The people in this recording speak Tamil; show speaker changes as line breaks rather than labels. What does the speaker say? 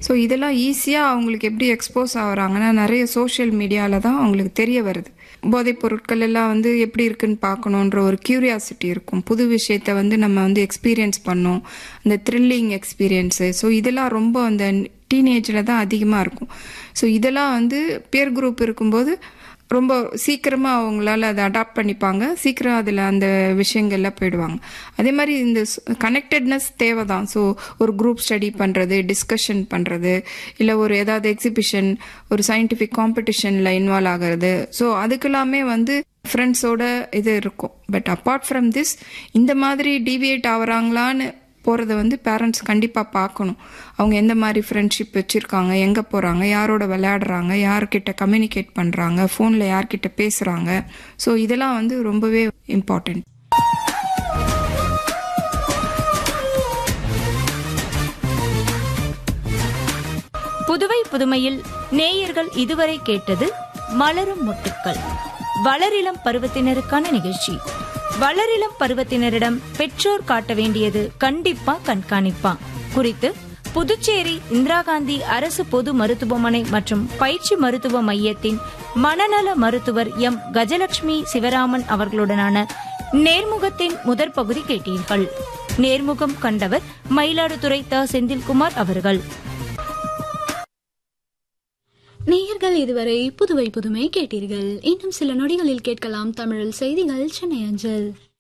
ஸோ இதெல்லாம் ஈஸியாக அவங்களுக்கு எப்படி எக்ஸ்போஸ் ஆகுறாங்கன்னா நிறைய சோஷியல் மீடியாவில் தான் அவங்களுக்கு தெரிய வருது போதைப் பொருட்கள் எல்லாம் வந்து எப்படி இருக்குன்னு பார்க்கணுன்ற ஒரு கியூரியாசிட்டி இருக்கும் புது விஷயத்த வந்து நம்ம வந்து எக்ஸ்பீரியன்ஸ் பண்ணோம் அந்த த்ரில்லிங் எக்ஸ்பீரியன்ஸு ஸோ இதெல்லாம் ரொம்ப அந்த டீனேஜில் தான் அதிகமாக இருக்கும் ஸோ இதெல்லாம் வந்து பியர் குரூப் இருக்கும்போது ரொம்ப சீக்கிரமாக அவங்களால அதை அடாப்ட் பண்ணிப்பாங்க சீக்கிரம் அதில் அந்த விஷயங்கள்ல போயிடுவாங்க அதே மாதிரி இந்த கனெக்டட்னஸ் தேவை தான் ஸோ ஒரு குரூப் ஸ்டடி பண்ணுறது டிஸ்கஷன் பண்ணுறது இல்லை ஒரு ஏதாவது எக்ஸிபிஷன் ஒரு சயின்டிஃபிக் காம்படிஷனில் இன்வால்வ் ஆகிறது ஸோ அதுக்கெல்லாமே வந்து ஃப்ரெண்ட்ஸோட இது இருக்கும் பட் அப்பார்ட் ஃப்ரம் திஸ் இந்த மாதிரி டிவியேட் ஆகுறாங்களான்னு போகிறத வந்து பேரண்ட்ஸ் கண்டிப்பாக பார்க்கணும் அவங்க எந்த மாதிரி ஃப்ரெண்ட்ஷிப் வச்சுருக்காங்க எங்கே போகிறாங்க யாரோட விளையாடுறாங்க யார்கிட்ட கம்யூனிகேட் பண்ணுறாங்க ஃபோனில் யார்கிட்ட பேசுகிறாங்க ஸோ இதெல்லாம் வந்து ரொம்பவே இம்பார்ட்டண்ட்
புதுவை புதுமையில் நேயர்கள் இதுவரை கேட்டது மலரும் மொட்டுக்கள் வளரிளம் பருவத்தினருக்கான நிகழ்ச்சி வளரிளம் பருவத்தினரிடம் பெற்றோர் காட்ட வேண்டியது கண்டிப்பா கண்காணிப்பா குறித்து புதுச்சேரி இந்திரா காந்தி அரசு பொது மருத்துவமனை மற்றும் பயிற்சி மருத்துவ மையத்தின் மனநல மருத்துவர் எம் கஜலட்சுமி சிவராமன் அவர்களுடனான நேர்முகத்தின் முதற் பகுதி கேட்டீர்கள் நேர்முகம் கண்டவர் மயிலாடுதுறை த செந்தில்குமார் அவர்கள்
நேயர்கள் இதுவரை புதுவை புதுமை கேட்டீர்கள் இன்னும் சில நொடிகளில் கேட்கலாம் தமிழில் செய்திகள் சென்னை அஞ்சல்